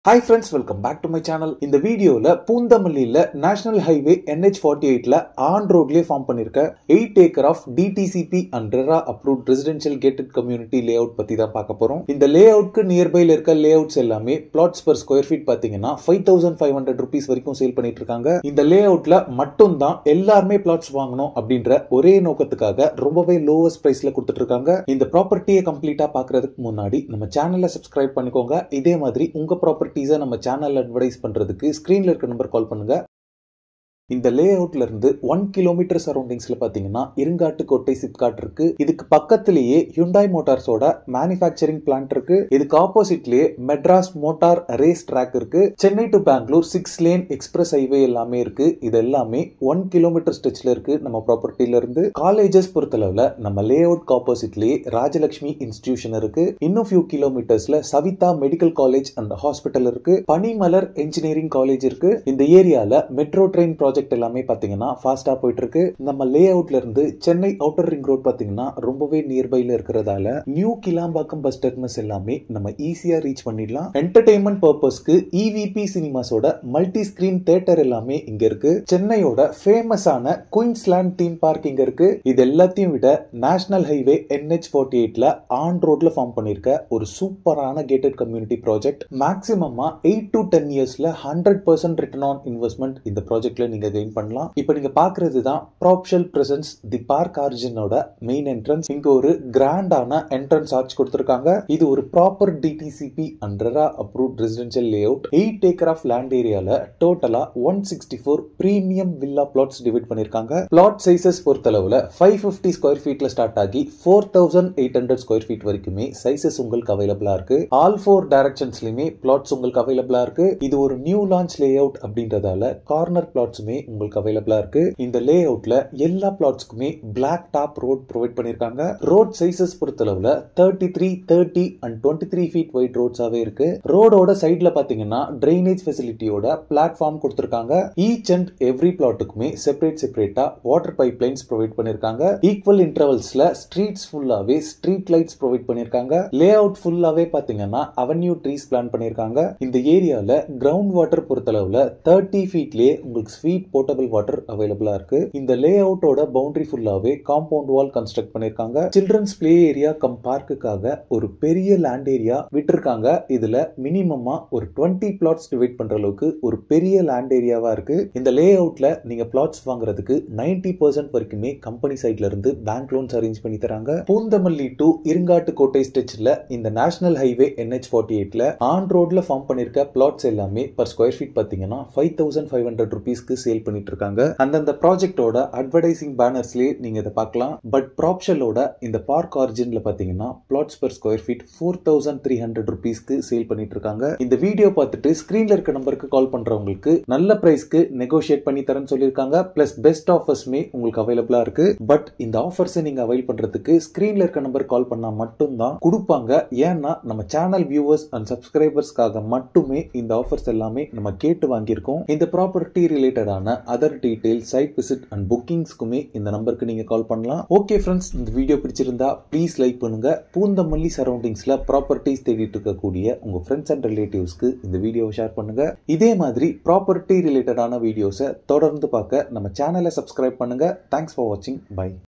hi friends welcome back to my channel இந்த வீடியோல பூந்தமல்லியில நேஷனல் ஹைவே NH ஃபார்ட்டி எயிட்ல ஆன் ரோட்லயே ஃபார்ம் பண்ணிருக்க eight acre of DTCP and RERA approved residential gated community layout பத்தி தான் பார்க்க போறோம் இந்த லே அவுட்க்கு நியர்பைல இருக்க லே அவுட்ஸ் எல்லாமே பிளாட்ஸ் per ஸ்கொயர் ஃபீட் பாத்தீங்கன்னா five thousand five hundred rupees வரைக்கும் சேல் பண்ணிட்டு இருக்காங்க இந்த லே அவுட்ல மட்டும் தான் எல்லாருமே பிளாட்ஸ் வாங்கணும் அப்படின்ற ஒரே நோக்கத்துக்காக ரொம்பவே லோவஸ்ட் பிரைஸ்ல கொடுத்துட்டு இருக்காங்க இந்த ப்ராப்பர்ட்டியை கம்ப்ளீட்டா பாக்குறதுக்கு முன்னாடி நம்ம சேனலை சப்ஸ்கிரைப் பண்ணிக்கோங்க இதே மாதிரி உங்க ப்ராப்பர்ட்டிஸை நம்ம சேனல்ல அட்வர்டைஸ் பண்றதுக்கு ஸ்கிரீன்ல இருக்க நம்பர் கால் பண்ணுங்க இந்த லே அவுட்ல இருந்து ஒன் கிலோமீட்டர் சரௌண்டிங்ஸ்ல பாத்தீங்கன்னா இருங்காட்டுக்கோட்டை சிப்காட் இருக்கு இதுக்கு பக்கத்திலேயே ஹுண்டாய் மோட்டார்ஸோட மேனுஃபேக்சரிங் பிளான்ட் இருக்கு இதுக்கு ஆப்போசிட்லயே மெட்ராஸ் மோட்டார் ரேஸ் ட்ராக் இருக்கு Chennai to Bangalore six lane express highway எல்லாமே இருக்கு இது எல்லாமே ஒன் கிலோமீட்டர் ஸ்ட்ரெச்ல இருக்கு நம்ம ப்ராப்பர்ட்டில இருந்து காலேஜஸ் பொறுத்தளவுல நம்ம லே அவுட் ஆப்போசிட்லயே ராஜலட்சுமி இன்ஸ்டிடியூஷன் இருக்கு இன்னும் ஃபியூ கிலோமீட்டர்ஸ்ல Saveetha medical college and hospital இருக்கு பனிமலர் இன்ஜினியரிங் காலேஜ் இருக்கு இந்த ஏரியால மெட்ரோ ட்ரெயின் ப்ராஜெக்ட் எல்லாமே பாத்தீங்கன்னா ஃபாஸ்டா போயிட்டு இருக்கு நம்ம லே அவுட்ல இருந்து சென்னை அவுட்டர் ரிங் ரோட் பாத்தீங்கன்னா ரொம்பவே நியர்பைல இருக்கிறதால நியூ கிளாம்பாக்கம் பஸ் டெர்மினஸ் எல்லாமே நம்ம ஈஸியா ரீச் பண்ணிடலாம் என்டர்டைன்மெண்ட் பர்பஸ்க்கு இவிபி சினிமாஸோட மல்டி ஸ்கிரீன் தியேட்டர் எல்லாமே இங்க இருக்கு சென்னையோட ஃபேமஸான குயின்ஸ்லாண்ட் தீம் பார்க் இங்க இருக்கு இது எல்லாத்தையும் விட நேஷனல் ஹைவே NH ஃபார்ட்டி எயிட்ல ஆன் ரோட்ல ஃபார்ம் பண்ணிருக்க ஒரு சூப்பரான கேட்டட் கம்யூனிட்டி ப்ராஜெக்ட் மேக்ஸிமமா எயிட் டு டென் இயர்ஸ்ல hundred percent return on investment இந்த ப்ராஜெக்ட்ல நீங்க கெயின் பண்ணலாம் இப்போ நீங்க பாக்குறது தான் ப்ராப்ஷல் பிரசன்ஸ் தி பார்க் ஆர்ஜினோட மெயின் என்ட்ரன்ஸ் இங்க ஒரு கிராண்டான என்ட்ரன்ஸ் ஆர்ச் கொடுத்திருக்காங்க இது ஒரு proper DTCP and RERA approved residential layout eight acre of land ஏரியால டோட்டலா one sixty four premium villa plots divide பண்ணிருக்காங்க பிளாட் சைசஸ் பொறுத்தளவுல ஃபைவ் ஃபிஃப்டி ஸ்கொயர் ஃபீட்ல ஸ்டார்ட் ஆகி four thousand eight hundred square feet வரைக்குமே சைசஸ் உங்களுக்கு அவைலபிளா இருக்கு ஆல் ஃபோர் டைரக்ஷன்ஸ்லயுமே பிளாட்ஸ் உங்களுக்கு அவைலபிளா இருக்கு இது ஒரு நியூ லான்ச் லே அவுட் அப்படின்றதால கார்னர் பிளாட்ஸுமே உங்களுக்கு அவைலபிளா இருக்கு இந்த லே அவுட்ல எல்லா பிளாட்ஸ்க்குமே பிளாக் டாப் ரோட் ப்ரொவைட் பண்ணிருக்காங்க ரோட் சைசஸ் பொறுத்தளவுல thirty three thirty and twenty three feet wide ரோட்ஸாவே இருக்கு ரோடோட சைட்ல பாத்தீங்கன்னா ட்ரைனேஜ் ஃபெசிலிட்டியோட பிளாட்ஃபார்ம் கொடுத்திருக்காங்க ஈச் அண்ட் எவ்ரி பிளாட்டுக்குமே செப்பரேட் செப்பரேட்டா வாட்டர் பைப் லைன்ஸ் ப்ரொவைட் பண்ணிருக்காங்க ஈக்குவல் இன்டர்வல்ஸ்ல ஸ்ட்ரீட்ஸ் ஃபுல்லாவே ஸ்ட்ரீட் லைட்ஸ் ப்ரொவைட் பண்ணிருக்காங்க லே அவுட் ஃபுல்லாவே பாத்தீங்கன்னா அவென்யூ ட்ரீஸ் பிளான் பண்ணிருக்காங்க இந்த ஏரியால கிரவுண்ட் வாட்டர் பொறுத்தளவுல தேர்ட்டி ஃபீட்லயே உங்களுக்கு ஸ்வீட் போர்ட்டபிள் வாட்டர் அவைலபிளா இருக்கு இந்த லே அவுட்டோட பவுண்டரி ஃபுல்லாவே காம்பவுண்ட் வால் கன்ஸ்ட்ரக்ட் பண்ணிருக்காங்க சில்ட்ரன்ஸ் பிளே ஏரியா கம் பார்க்குக்காக ஒரு பெரிய லேண்ட் ஏரியா விட்டிருக்காங்க இதுல மினிமமா ஒரு டுவெண்ட்டி பிளாட்ஸ் டிவைட் பண்ற அளவுக்கு ஒரு பெரிய லேண்ட் ஏரியாவா இருக்கு இந்த லே அவுட்ல நீங்க பிளாட்ஸ் வாங்குறதுக்கு நைன்டி பர்சன்ட் வரைக்குமே கம்பெனி சைட்ல இருந்து பேங்க் லோன்ஸ் அரேஞ்ச் பண்ணி தராங்க பூந்தமல்லி டு இருங்காட்டு கோட்டை ஸ்டெச்ல இந்த நேஷனல் ஹைவே NH ஃபார்ட்டி எயிட்ல ஆன் ரோட்ல ஃபார்ம் பண்ணிருக்க பிளாட்ஸ் எல்லாமே பர் ஸ்கொயர் ஃபீட் பாத்தீங்கன்னா ஃபைவ் தௌசண்ட் ஃபைவ் ஹண்ட்ரட் ருபீஸ்க்கு சேல் பண்ணிட்டு இருக்காங்க அந்தந்த ப்ராஜெக்டோட அட்வர்டைசிங் பேனர்ஸ்லயே நீங்க இதை பார்க்கலாம் பட் ப்ராப்ஷலோட இந்த பார்க் ஆரிஜின்ல பாத்தீங்கன்னா plots per square feet four thousand three hundred ருபீஸ்க்கு சேல் பண்ணிட்டு இருக்காங்க இந்த வீடியோ பார்த்துட்டு ஸ்கிரீன்ல இருக்க நம்பருக்கு கால் பண்றவங்களுக்கு நல்ல பிரைஸ்க்கு நெகோஷியேட் பண்ணி தரேன்னு சொல்லியிருக்காங்க பிளஸ் பெஸ்ட் ஆஃபர்ஸ்மே உங்களுக்கு அவைலபிளா இருக்கு பட் இந்த ஆஃபர்ஸை நீங்க அவைல் பண்றதுக்கு ஸ்கிரீன்ல இருக்க நம்பர் கால் பண்ணா மட்டும்தான் கொடுப்பாங்க ஏன்னா நம்ம சேனல் வியூவர்ஸ் அண்ட் சப்ஸ்கிரைபர்ஸ்க்காக மட்டுமே இந்த ஆஃபர்ஸ் எல்லாமே நம்ம கேட்டு வாங்கியிருக்கோம் இந்த ப்ராப்பர்ட்டி ரிலேட்டடான other detail site visit and புக்கிங்ஸ்க்குமே இந்த நம்பருக்கு நீங்க கால் பண்ணலாம் ஓகே ஃப்ரெண்ட்ஸ் இந்த வீடியோ பிடிச்சிருந்தா ப்ளீஸ் லைக் பண்ணுங்க பூந்தமல்லி சரௌண்டிங்ஸ்ல ப்ராப்பர்ட்டிஸ் தேடிட்டு இருக்கக்கூடிய உங்க ஃப்ரெண்ட்ஸ் அண்ட் ரிலேட்டிவ்ஸ்க்கு இந்த வீடியோவை ஷேர் பண்ணுங்க இதே மாதிரி ப்ராப்பர்ட்டி ரிலேட்டடான வீடியோஸை தொடர்ந்து பார்க்க நம்ம சேனலை சப்ஸ்கிரைப் பண்ணுங்க தேங்க்ஸ் ஃபார் வாட்சிங் பை